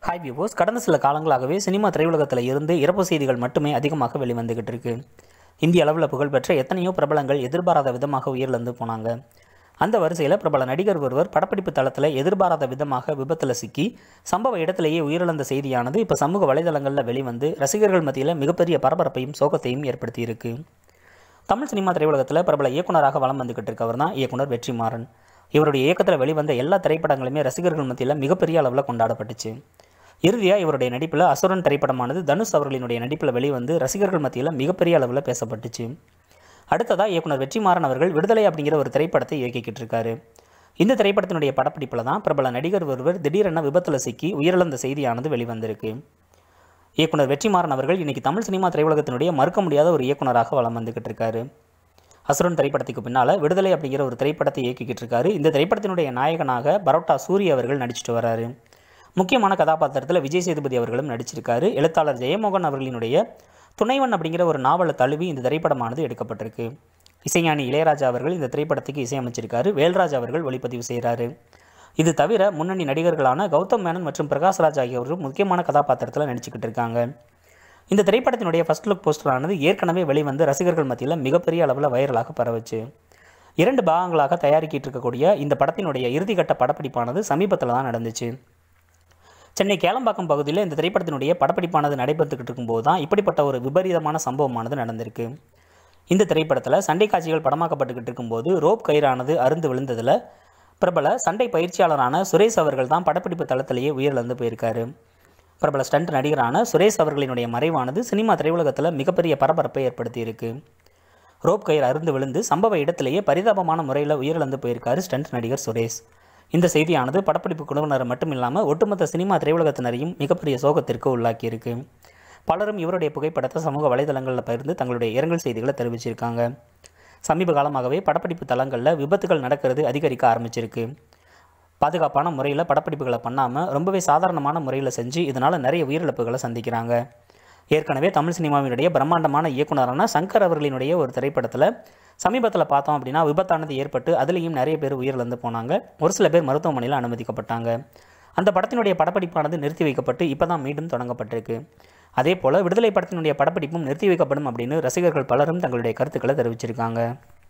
hi viewers கடந்த சில காலங்களாகவே cinema திரையுலகத்தில் இருந்து இறப்பு செய்திகள் மட்டுமே அதிகமாக வெளிவந்துகிட்டு இருக்கு இந்திய அளவில் புகழ்பெற்ற எத்தனையோ பிரபலங்கள் எதிர்பாராத விதமாக உயிரிழந்து போனாங்க அந்த வரிசையில் பிரபல நடிகர் ஒருவர் படப்பிடிப்பு தளத்தில் எதிர்பாராத விதமாக விபத்தில் சிக்கி சம்பவ இடத்திலேயே உயிரிழந்த செய்தியானது இப்போ சமூக வலைதளங்களில் வெளிவந்து ரசிகர்கள் மத்தியில் மிகப்பெரிய பரபரப்பையும் சோகத்தையும் ஏற்படுத்தியிருக்கு தமிழ் சினிமா திரையுலகத்தில் பிரபல இயக்குனராக வலம் வந்துகிட்டு இருக்கவர் தான் இயக்குனர் வெற்றிமாறன் இவருடைய இயக்கத்தில் வெளிவந்த எல்லா திரைப்படங்களுமே ரசிகர்கள் மத்தியில் மிகப்பெரிய அளவில் கொண்டாடப்பட்டுச்சு இறுதியாக இவருடைய நடிப்பில் அசுரன் திரைப்படமானது தனுஷ் அவர்களினுடைய நடிப்பில் வெளிவந்து ரசிகர்கள் மத்தியில் மிகப்பெரிய அளவில் பேசப்பட்டுச்சு அடுத்ததாக இயக்குனர் வெற்றிமாறன் அவர்கள் விடுதலை அப்படிங்கிற ஒரு திரைப்படத்தை இயக்கிக்கிட்டு இருக்காரு இந்த திரைப்படத்தினுடைய படப்பிடிப்பில் தான் பிரபல நடிகர் ஒருவர் திடீரென விபத்தில் சிக்கி உயிரிழந்த செய்தியானது வெளிவந்திருக்கு இயக்குனர் வெற்றிமாறன் அவர்கள் இன்னைக்கு தமிழ் சினிமா திரையுலகத்தினுடைய மறுக்க முடியாத ஒரு இயக்குனராக வலம் வந்துகிட்டு இருக்காரு அசுரன் திரைப்படத்துக்கு பின்னால் விடுதலை அப்படிங்கிற ஒரு திரைப்படத்தை இயக்கிக்கிட்டு இருக்காரு இந்த திரைப்படத்தினுடைய நாயகனாக பரோட்டா சூரிய அவர்கள் நடிச்சிட்டு வராரு முக்கியமான கதாபாத்திரத்தில் விஜய் சேதுபதி அவர்களும் நடிச்சிருக்காரு எழுத்தாளர் ஜெயமோகன் அவர்களினுடைய துணைவன் அப்படிங்கிற ஒரு நாவலை தழுவி இந்த திரைப்படமானது எடுக்கப்பட்டிருக்கு இசைஞானி இளையராஜா அவர்கள் இந்த திரைப்படத்துக்கு இசையமைச்சிருக்காரு வேல்ராஜ் அவர்கள் ஒளிப்பதிவு செய்கிறாரு இது தவிர முன்னணி நடிகர்களான கௌதம் மேனன் மற்றும் பிரகாஷ்ராஜ் ஆகியோரும் முக்கியமான கதாபாத்திரத்தில் நடிச்சுக்கிட்டு இருக்காங்க இந்த திரைப்படத்தினுடைய ஃபர்ஸ்ட் லுக் போஸ்டரானது ஏற்கனவே வெளிவந்து ரசிகர்கள் மத்தியில் மிகப்பெரிய அளவில் வைரலாக பரவுச்சு இரண்டு பாகங்களாக தயாரிக்கிட்டு இருக்கக்கூடிய இந்த படத்தினுடைய இறுதிக்கட்ட படப்பிடிப்பானது சமீபத்தில் தான் நடந்துச்சு சென்னை கேளம்பாக்கம் பகுதியில் இந்த திரைப்படத்தினுடைய படப்பிடிப்பானது நடைபெற்றுக்கிட்டு இருக்கும்போது தான் இப்படிப்பட்ட ஒரு விபரீதமான சம்பவமானது நடந்திருக்கு இந்த திரைப்படத்தில் சண்டை காட்சிகள் படமாக்கப்பட்டுக்கிட்டு இருக்கும்போது ரோப் கயிறானது அருந்து விழுந்ததில் பிரபல சண்டை பயிற்சியாளரான சுரேஷ் அவர்கள் தான் படப்பிடிப்பு தளத்திலேயே உயிரிழந்து போயிருக்காரு பிரபல ஸ்டண்ட் நடிகரான சுரேஷ் அவர்களினுடைய மறைவானது சினிமா திரையுலகத்தில் மிகப்பெரிய பரபரப்பை ஏற்படுத்தியிருக்கு ரோப் கயிறு அருந்து விழுந்து சம்பவ இடத்திலேயே பரிதாபமான முறையில் உயிரிழந்து போயிருக்காரு ஸ்டண்ட் நடிகர் சுரேஷ் இந்த செய்தியானது படப்பிடிப்பு குழுவினர் மட்டும் இல்லாமல் ஒட்டுமொத்த சினிமா திரையுலகத்தினரையும் மிகப்பெரிய சோகத்திற்கு உள்ளாக்கியிருக்கு பலரும் இவருடைய புகைப்படத்தை சமூக வலைதளங்களில் பகிர்ந்து தங்களுடைய இரங்கல் செய்திகளை தெரிவிச்சிருக்காங்க சமீப காலமாகவே படப்பிடிப்பு தளங்களில் விபத்துகள் நடக்கிறது அதிகரிக்க ஆரம்பிச்சிருக்கு பாதுகாப்பான முறையில் படப்பிடிப்புகளை பண்ணாமல் ரொம்பவே சாதாரணமான முறையில் செஞ்சு இதனால் நிறைய உயிரிழப்புகளை சந்திக்கிறாங்க ஏற்கனவே தமிழ் சினிமாவினுடைய பிரம்மாண்டமான இயக்குனரான சங்கர் அவர்களினுடைய ஒரு திரைப்படத்தில் சமீபத்தில் பார்த்தோம் அப்படின்னா விபத்தானது ஏற்பட்டு அதுலேயும் நிறைய பேர் உயிரிழந்து போனாங்க ஒரு சில பேர் மருத்துவமனையில் அனுமதிக்கப்பட்டாங்க அந்த படத்தினுடைய படப்பிடிப்பானது நிறுத்தி வைக்கப்பட்டு இப்போ தான் மீண்டும் தொடங்கப்பட்டிருக்கு அதே போல் விடுதலை படத்தினுடைய படப்பிடிப்பும் நிறுத்தி வைக்கப்படும் அப்படின்னு ரசிகர்கள் பலரும் தங்களுடைய கருத்துக்களை தெரிவிச்சிருக்காங்க